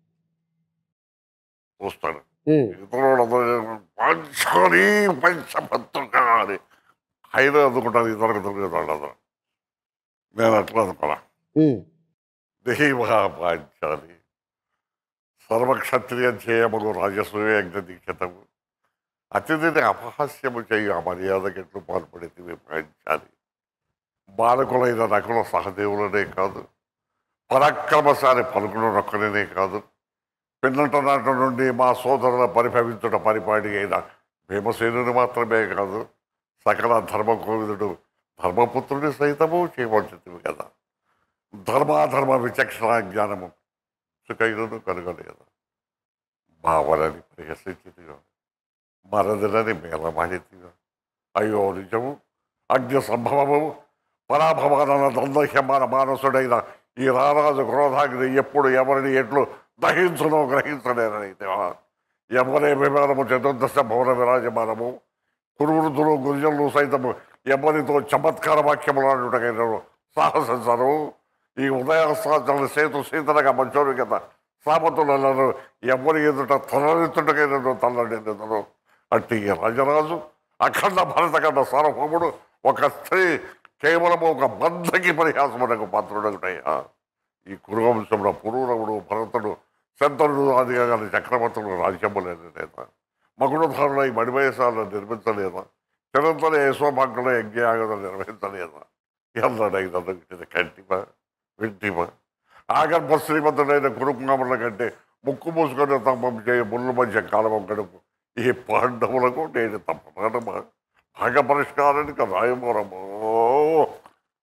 చూస్తాడు ఉమ్, ఇతరులు పంచుకొని పంచపత్రుగా అని హైలో అందుకుంటాను ఇతరులకు దొరికేది అందరూ నేను అట్లా అనుకున్నా ఉమ్, దేవా పాంచాలి సర్వక్షత్రియం చేయమగు రాజసూయ యజ్ఞ దీక్షతము అతిథిని అపహాస్యము చేయు ఆ మర్యాదకెట్లు పాల్పడితే పాంచాలి బాలకులైన నకుల సహదేవులనే కాదు పరాక్రమశాలి పలుకులు నొక్కలనే కాదు పిన్నట నాట నుండి మా సోదరుల పరిభవించుట పరిపాటి అయిన భీమసేనుని మాత్రమే కాదు సకల ధర్మకోవిదుడు ధర్మపుత్రుని సైతము చేయవలసింది కదా ధర్మాధర్మ విచక్షణ జ్ఞానము సుఖైనను కనుగలేదు భావనని పరిహసించిదిగా మరదలని మేలమాడితిగా అయ్యో నిజము అగ్ని సంభవము పరాభవాన దందహ్యమాన మానసుడైన ఈ రారాజు క్రోధాగ్ని ఎప్పుడు ఎవరిని ఎట్లు దహించునో గ్రహించలేనైతే ఎవరే విమానము చతుర్దశ భవన విరాజమానము కురువృద్ధులు గురుజనులు సైతము ఎవరితో చమత్కార వాక్యములాడుటకైన సాహసించరు ఈ ఉదయాస్తాచరణ సేతు సీతనగా మంచోరు కదా సామతులను ఎవరి ఎదుట తలనెత్తుటకైన తల్లడెందును అట్టి ఈ రాజరాజు అఖండ భరతఖండ సార్వభౌముడు ఒక స్త్రీ కేవలము ఒక బంధకి పరిహాసమునకు పాత్రుడగుటయ్యా ఈ కురువంశంలో పురూరవుడు భరతుడు శంతనుడు ఆదిగా గారి చక్రవర్తులు రాజ్యములేని నేత మగుడుధారులై మడివయసాలను నిర్మించలేదా చిరంతన యశోభాగ్యుల యజ్ఞయాగం నిర్వహించలేదా ఎల్లడైన కంటిమా వింటిమా ఆగర్భ శ్రీమంతుడైన కురుకుమాముల కంటే ముక్కు మూసుకొని తప్పం చేయ ముళ్ళు మధ్య కాలం గడుపు ఈ పాండవులకు నేను తప్పనమా భాగ పరిష్కారానికి రాయమూరము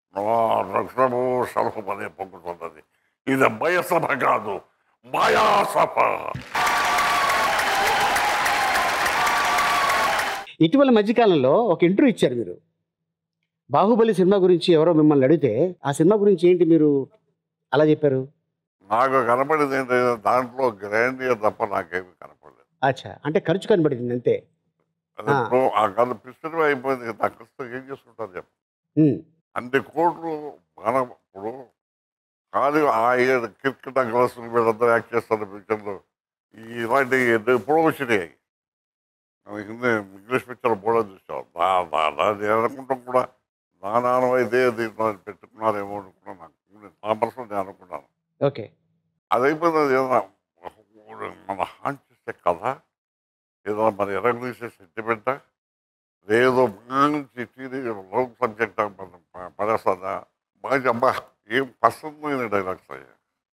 నా రక్తము సలపమనే పొంగుతున్నది ఇది భయసభ కాదు మాయాసభ ఇటీవల మధ్యకాలంలో ఒక ఇంటర్వ్యూ ఇచ్చారు మీరు బాహుబలి సినిమా గురించి ఎవరో మిమ్మల్ని అడిగితే ఆ సినిమా గురించి ఏంటి మీరు అలా చెప్పారు నాకు కనపడింది ఏంటంటే దాంట్లో గ్రాండియర్ తప్ప నాకేమి కనపడలేదు అచ్చా అంటే ఖర్చు కనబడింది అంతే అది ఆ. ఇప్పుడు ఆ కథ పిక్చర్ అయిపోయింది కదా ఆ కృష్ణ ఏం చేసుకుంటారు చెప్పు ఉమ్, అన్ని కోట్లు మనం ఇప్పుడు కానీ ఆ ఏడు క్రికెట్ గ్లాస్ వీళ్ళందరూ యాక్ట్ చేస్తారు పిక్చర్లు ఇలాంటి ఎప్పుడో వచ్చినాయి అవి హిందీ ఇంగ్లీష్ పిక్చర్ కూడా చూసాం నా నా నా- నేను అనుకుంటాం కూడా నా నాన్న అయితే దీంట్లో పెట్టుకున్నారేమో అనుకున్నాను నాకు నా మనసులో నేను అనుకున్నాను ఓకే అది అయిపోయింది అది ఏదైనా మన హాన్ చేసే కథ ఏదో మన ఎరగదీసే సెంటిమెంటా లేదో మంచి లవ్ సబ్జెక్ట్ మనం ప- పడేస్తుందా మంచి అబ్బా ఏం పసందైన డైలాగ్స్ అయ్యా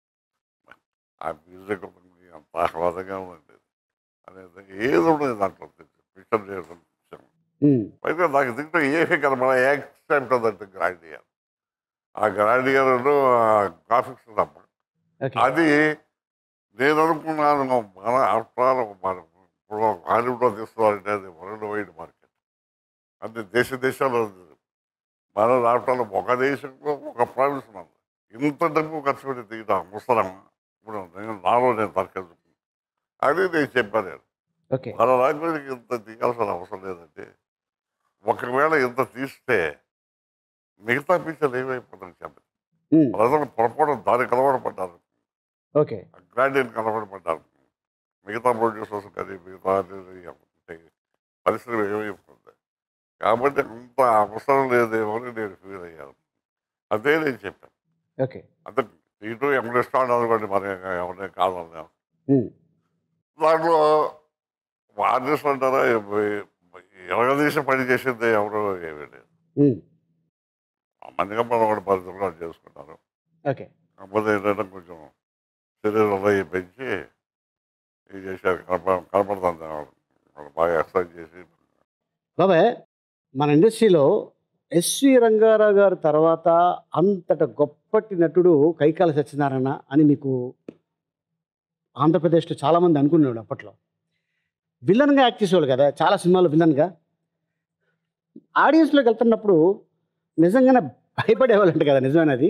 ఆ మ్యూజిక్ ఉంది, అంత ఆహ్లాదంగా ఉండేది అనేది ఏదో ఉండేది దాంట్లో పిక్చర్ చేయడం ఉమ్, అయితే నాకు దీంట్లో ఏమీ కనబడ యాక్సెప్ట్ అదంటే గ్రాండియర్ ఆ గ్రాండియర్ గ్రాఫిక్స్ తప్ప ఓకే అది నేను అనుకున్నాను మన అర్థాలు మన ఇప్పుడు హాలీవుడ్లో తీస్తున్నారంటే అది వరల్డ్ వైడ్ మార్కెట్ అది దేశ దేశాల్లో ఉంది. మన రాష్ట్రాల్లో ఒక దేశంలో ఒక ప్రావిన్స్ ఉంది ఇంత డబ్బు ఖర్చు పెట్టి తీయడం అవసరం ఇప్పుడు నేను నాలో నేను తర్కించుకున్నాను అది నేను చెప్పాను నేను ఓకే మన లాంగ్వేజ్కి ఇంత తీయాల్సిన అవసరం లేదండి ఒకవేళ ఇంత తీస్తే మిగతా పిక్చర్లు ఏమైపోతుంది చెప్పండి ఉమ్, ప్రజలు పొరపాటు దాని కలవడపడ్డారు ఓకే గ్రాండియన్ కనబడపడ్డారు మిగతా ప్రొడ్యూసర్స్ కానీ మిగతా అంటే పరిశ్రమ ఏమైపోతుంది కాబట్టి అంత అవసరం లేదేమో అని నేను ఫీల్ అయ్యాను అదే నేను చెప్పాను ఓకే అంటే ఇటు ఎవరు ఇష్టం అనుకోండి మరి ఎవరిని కాదన్నా ఉమ్, దాంట్లో ఆర్టిస్ట్ అంటారా ఎరగదీసి పని చేసింది ఎవరు ఏమీ లేదు ఉమ్, మందిగా మనం ఒకటి పరిస్థితులు చేసుకుంటారు ఓకే కాకపోతే ఏంటంటే కొంచెం శరీరంలో ఈ పెంచి ఇది చేశారు కనప కనపడుతుంది వాళ్ళు బాగా ఎక్సర్సైజ్ చేసి బాబాయ్ మన ఇండస్ట్రీలో ఎస్వి రంగారావు గారు తర్వాత అంతట గొప్పటి నటుడు కైకాల సత్యనారాయణ అని మీకు ఆంధ్రప్రదేశ్లో చాలామంది అనుకునేవాడు అప్పట్లో విలన్గా యాక్ట్ చేసేవాళ్ళు కదా చాలా సినిమాలు విలన్గా ఆడియన్స్లోకి వెళ్తున్నప్పుడు నిజంగానే భయపడేవాళ్ళంట కదా నిజమేనది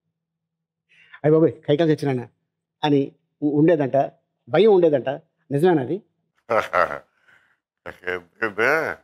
అయ్య బాబాయ్ కైకాల సత్యనారాయణ అని ఉ- ఉండేదంట భయం ఉండేదంట నిజమేనది ఎందుకంటే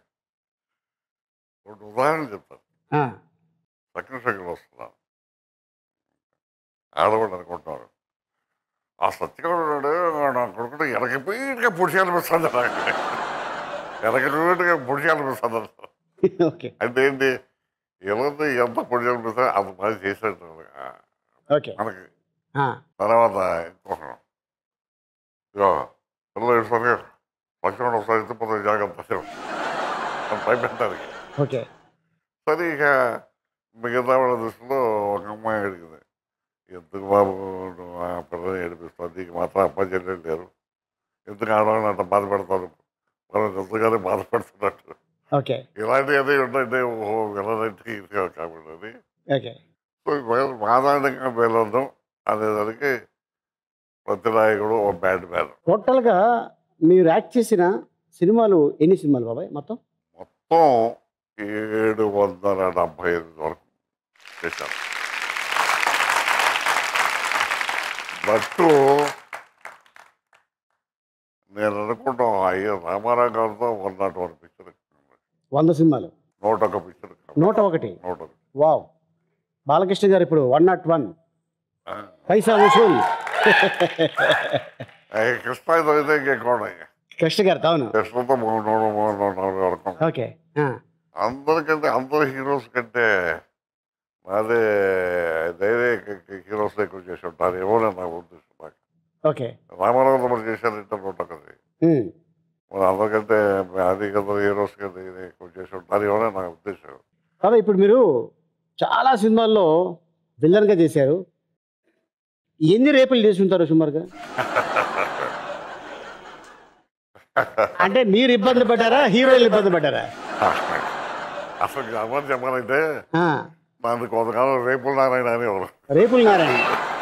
ఒక ఉదాహరణ చెప్తాను ఆ, సకల శకలు వస్తున్నారు ఆడవాళ్ళు అనుకుంటున్నారు ఆ సత్యగాడు నా కొడుకుడు ఎనకపోయిగా పొడిచి అనిపిస్తుంది నాకు ఎనకపోయిగా పొడిచి అనిపిస్తుంది ఓకే అంటే ఏంటి ఎవరిని ఎంత పొడి అనిపిస్తే అంత పని చేసేట్టు ఓకే మనకి ఆ, తర్వాత ఇంకొక ఇగో పిల్లలు ఏడుస్తారు పక్కన ఒకసారి ఎత్తిపోతే జాగ్రత్త భయపెట్టానికి ఓకే సరే ఇక మిగతా వాళ్ళ దృష్టిలో ఒక అమ్మాయి అడిగింది ఎందుకు బాబు నువ్వు ఆ పిల్లని ఏడిపిస్తావు నీకు మాత్రం అప్ప చెల్లెలు లేరు ఎందుకు ఆడవాళ్ళని అంత బాధపెడతారు మనం ఎంతగానో బాధపడుతున్నట్టు ఓకే ఇలాంటివి అదే ఉంటే ఓహో వెళ్ళదంటే ఇది కాబట్టి అని ఓకే సో వీళ్ళ- సాధారణంగా వెళ్ళడం అనేదానికి ప్రతి నాయకుడు ఒక బ్యాడ్ మ్యాన్ టోటల్గా మీరు యాక్ట్ చేసిన సినిమాలు ఎన్ని సినిమాలు బాబాయ్ మొత్తం మొత్తం ఏడు వందల డెబ్బై ఎనిమిది వరకు చేశాను బట్టు నేను అనుకుంటాం అయ్యో రామారావు గారితో వన్ నాట్ వన్ పిక్చర్ వంద సినిమాలు నూట ఒక పిక్చర్ నూట ఒకటి నూట ఒకటి వావ్ బాలకృష్ణ గారు ఇప్పుడు వన్ నాట్ వన్ ఆ, పైసా వసూల్ అయ్య కృష్ణాయితో అయితే ఇంకెక్కువ ఉన్నాయి కృష్ణ గారు అవును కృష్ణతో మూడు నూట మూడు నూట నలభై వరకు ఉన్నాయి. ఓకే ఆ, అందరికంటే అందరు హీరోస్ కంటే అదే ధైర్య హీరోస్ ఎక్కువ చేసి ఉంటారు ఏమో నేను నాకు ఉద్దేశం నాకు ఓకే రామారావు మరి చేశారంటే నూట ఒకటి ఉమ్, మరి అందరికంటే అది అందరు హీరోస్ కంటే ఇది ఎక్కువ చేసి ఉంటారు ఏమో నా ఉద్దేశం బాబాయ్ ఇప్పుడు మీరు చాలా సినిమాల్లో విల్లన్గా చేశారు ఎన్ని రేపులు చేసి ఉంటారు సుమారుగా అంటే మీరు ఇబ్బంది పడ్డారా హీరోయిన్లు ఇబ్బంది పడ్డారా అసలు అమలు చెప్పాలంటే ఆ, నన్ను కొంతకాలం రేపుల నారాయణ అనేవారు రేపుల నారాయణ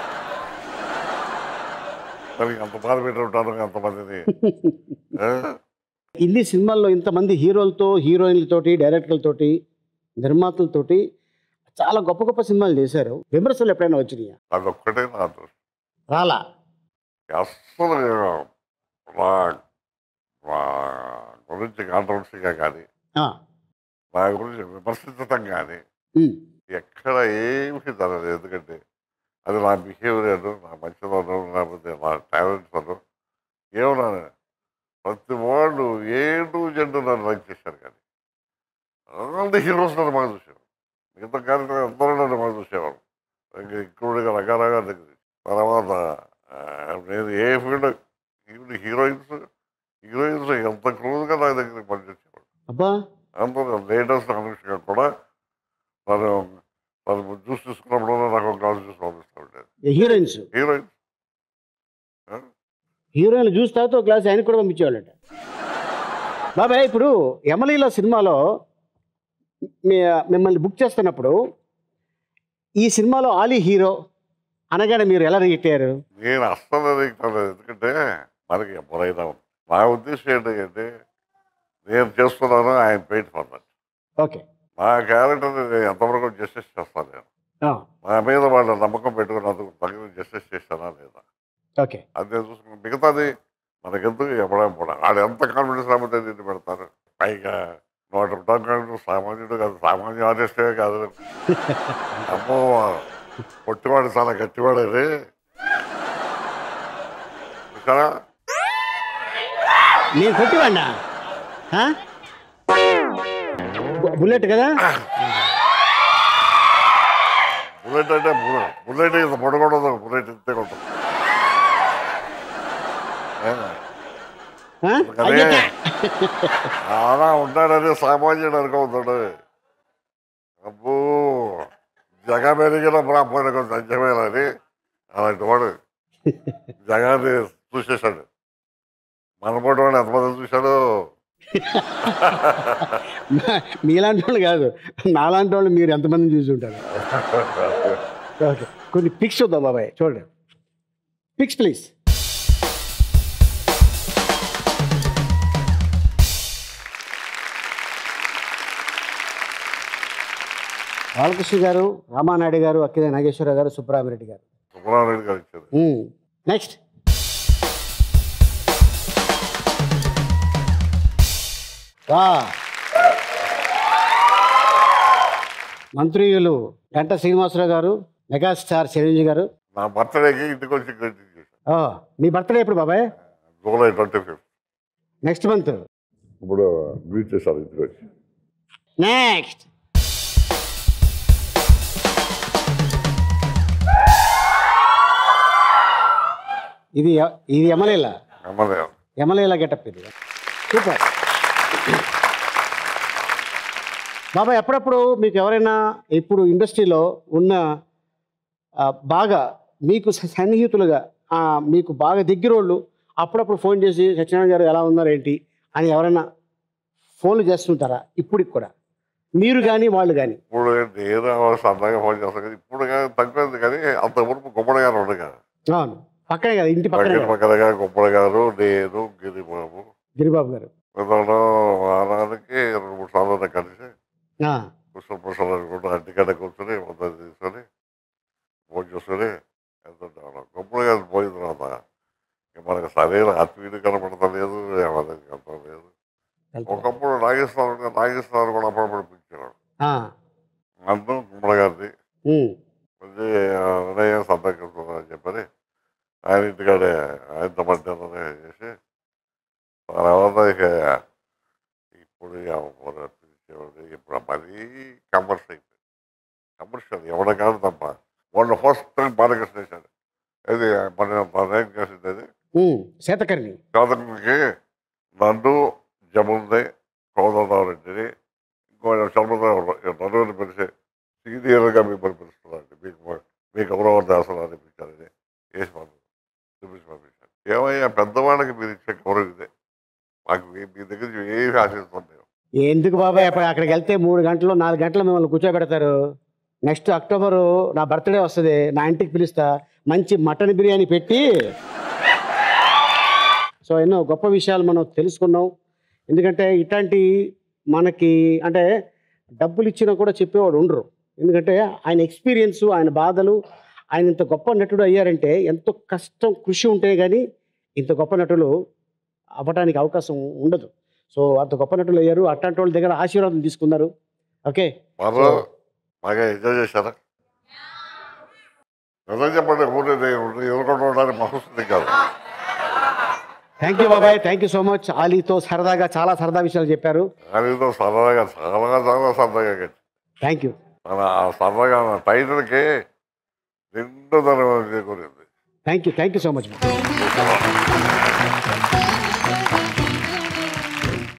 మరి అంత బాధ పెట్టి ఉంటాను అంతమందిని ఆ? ఇన్ని సినిమాల్లో ఇంతమంది హీరోలతో హీరోయిన్లతోటి డైరెక్టర్లతోటి నిర్మాతలతోటి చాలా గొప్ప గొప్ప సినిమాలు చేశారు విమర్శలు ఎప్పుడైనా వచ్చినాయా అదొక్కటే నా అదృష్టం రాలా అస్సలు నా నా గురించి కాంట్రవర్సీగా కానీ ఆ, నా గురించి విమర్శించటం కానీ ఉమ్, ఎక్కడ ఏమి జరగదు ఎందుకంటే అది నా బిహేవియర్ నా మంచిదనం లేకపోతే నా టాలెంట్స్ అను ఏమన్నా ప్రతి వాళ్ళు ఏ టు జెండు నన్ను లైక్ చేశారు కానీ అందరి హీరోస్ నన్ను బాగా చూసేవారు మిగతా క్యారెక్టర్ అందరూ నన్ను బాగా చూసేవారు ఇంకా ఇక్కడ రకరకాల దగ్గర తర్వాత ఆ, నేను ఏ ఫీల్డ్ ఈవిడ హీరోయిన్స్ హీరోయిన్స్ ఎంత క్లోజ్గా నా దగ్గర పనిచేసేవాడు అబ్బా అందరూ లేటెస్ట్ అనుష్క కూడా తను తను జ్యూస్ తీసుకున్నప్పుడు నాకు ఒక గ్లాస్ జ్యూస్ పంపిస్తూ ఉండేది హీరోయిన్స్ హీరోయిన్ హీరోయిన్ జ్యూస్ తాగుతూ ఒక గ్లాస్ ఆయన కూడా పంపించేవాళ్ళట బాబాయ్ ఇప్పుడు యమలీల సినిమాలో మీ మిమ్మల్ని బుక్ చేస్తున్నప్పుడు ఈ సినిమాలో ఆలీ హీరో అనగానే మీరు ఎలా రియాక్ట్ అయ్యారు నేను అస్సలు అడిగితాను ఎందుకంటే మనకి ఎవరైనా నా ఉద్దేశం ఏంటంటే నేను చేస్తున్నాను ఆయన పెయింట్ ఫర్ దట్ ఓకే నా క్యారెక్టర్ నేను ఎంతవరకు జస్టిస్ చేస్తాను నేను ఆ, నా మీద వాళ్ళ నమ్మకం పెట్టుకున్నందుకు తగిన జస్టిస్ చేస్తానా లేదా ఓకే అది నేను చూసుకుని మిగతాది మనకెందుకు ఎప్పుడైనా కూడా వాడు ఎంత కాన్ఫిడెన్స్ రాకపోతే దీన్ని పెడతారు పైగా నూట రూపాయలు సామాన్యుడు కాదు సామాన్య ఆర్టిస్టే కాదు అమ్మో పొట్టివాడు చాలా గట్టివాడేది చూసారా నేను కొట్టివాడినా ఆ? బు- బుల్లెట్ కదా బుల్లెట్ అంటే బుల్లెట్ బుల్లెట్ ఇంత పొడకూడదు బుల్లెట్ ఇంతే ఉంటుంది ఏ, ఆ? అదే అయ్యట. అలా ఉంటాడని సామాన్యుడు అనుకోతాడు అబ్బో జగ పెరిగిన బ్రాహ్మణుడు సంచమేనని అలాంటి వాడు జగాన్ని చూసేశాడు మనపోటి వాడు ఎంతమంది చూశాడు మీలాంటి వాళ్ళు కాదు నాలాంటి వాళ్ళు మీరు ఎంతమంది చూసి ఉంటారు ఓకే కొన్ని పిక్స్ చూద్దాం బాబాయ్ చూడండి పిక్స్ ప్లీజ్ బాలకృష్ణ గారు రామానాయుడు గారు అక్కినే నాగేశ్వరరావు గారు సుబ్బరామిరెడ్డి గారు సుబ్రహ్మణ్యుడు గారు ఇచ్చారు నెక్స్ట్ మంత్రియులు గంట శ్రీనివాసరావు గారు మెగాస్టార్ చిరంజీవి గారు నా బర్త్డేకి ఇంటికి వచ్చి గ్రీటింగ్ చేశాను ఆ, మీ బర్త్డే ఎప్పుడు బాబాయ్ July twenty fifth next month ఇప్పుడు గ్రీట్ చేశారు ఇంటికి వచ్చి నెక్స్ట్ ఇది ఎ- ఇది ఎమలేలా అమ్మలే ఎమలేలా గెటప్ ఇది సూపర్ బాబాయ్ అప్పుడప్పుడు మీకు ఎవరైనా ఇప్పుడు ఇండస్ట్రీలో ఉన్న ఆ, బాగా మీకు స- సన్నిహితులుగా ఆ, మీకు బాగా దగ్గరోళ్ళు అప్పుడప్పుడు ఫోన్ చేసి సత్యనారాయణ గారు ఎలా ఉన్నారు ఏంటి అని ఎవరైనా ఫోన్లు చేస్తుంటారా ఇప్పటికి కూడా మీరు కానీ వాళ్ళు కానీ ఇప్పుడు నేను సరదాగా ఫోన్ చేస్తాను కానీ ఇప్పుడు కానీ తక్కువైంది కానీ అంత మునుపు గుమ్మడి గారు ఉండే కదా అవును పక్కనే కదా ఇంటి పక్కనే పక్కన కదా పక్కనగా గుమ్మడి గారు నేను గిరిబాబు గిరిబాబు గారు ఇతను వారానికి రెండు మూడు సార్లు కలిసి ఆ, కుసం పుసం అనుకుంటూ అడ్డిగడ్డ కూర్చొని మొదలు తీసుకొని ఫోన్ చేసుకొని వెళ్తుంటాను గుమ్మడి గారు పోయిన తర్వాత ఇక మనకు సరైన అత్వీడు కనపడతలేదు ఎవరికి కనపడలేదు వెళ్తారు. ఒకప్పుడు నాగేశ్వరం నాగేశ్వరం కూడా అప్పుడప్పుడు పిలిచేవాడు ఆ, నన్ను గుమ్మడి గారిని ఉమ్, వచ్చి అన్నయ్య సంతకిస్తున్నా అని చెప్పని ఆయన ఇంటికాడే ఆయనతో మధ్యాహ్నం చేసి తర్వాత ఇక ఇప్పుడు ఎవరు పిలిచేవాడు ఇప్పుడు మరీ కమర్షియల్ అయిపోయింది కమర్షియల్ ఎవడ కాదు తప్ప వాళ్ళు ఫస్ట్ టైం బాలకృష్ణ వేశాడు అది మన మన ఏం చేసింది అది ఉమ్, శతకర్ణి చదువుకి నన్ను జముంది కోదండరెడ్డిని ఇంకో చంద్రబాబు నలుగురిని పిలిచి సీనియర్గా మిమ్మల్ని పిలుస్తున్నారండి మీకు మీకు గౌరవ దాసలు అనిపించారని వేసి పంపి చూపించి పంపించారు ఏమయ్యా పెద్దవాళ్ళకి మీరు ఇచ్చే గౌరవం ఇదే మాకు మీ మీ దగ్గర నుంచి ఏమి ఆశిస్తాం మేము ఎందుకు బాబాయ్ అప్పుడు అక్కడికి వెళ్తే మూడు గంటలు నాలుగు గంటలు మిమ్మల్ని కూర్చోబెడతారు నెక్స్ట్ అక్టోబర్ నా బర్త్డే వస్తుంది నా ఇంటికి పిలుస్తా మంచి మటన్ బిర్యానీ పెట్టి సో ఎన్నో గొప్ప విషయాలు మనం తెలుసుకున్నాం ఎందుకంటే ఇట్లాంటి మనకి అంటే డబ్బులు ఇచ్చినా కూడా చెప్పేవాడు ఉండరు ఎందుకంటే ఆయన ఎక్స్పీరియన్స్ ఆయన బాధలు ఆయన ఇంత గొప్ప నటుడు అయ్యారంటే ఎంతో కష్టం కృషి ఉంటే కానీ ఇంత గొప్ప నటులు అవ్వడానికి అవకాశం ఉండదు సో అంత గొప్ప నటులు అయ్యారు అట్లాంటి వాళ్ళ దగ్గర ఆశీర్వాదం తీసుకున్నారు ఓకే మరో బాగా ఎంజాయ్ చేశారా నిజం చెప్పండి ఊరి ఎదుర్కొంటూ ఉండడానికి మనస్తుంది కాదు థ్యాంక్ యూ బాబాయ్ థ్యాంక్ యూ సో మచ్ ఆలీతో సరదాగా చాలా సరదా విషయాలు చెప్పారు దానితో సరదాగా చాలా చాలా సరదాగా గడిచింది. థ్యాంక్ యూ మన ఆ సరదాగా ఉన్న టైటిల్కి నిండుదనం చేకూరింది thank you thank you so much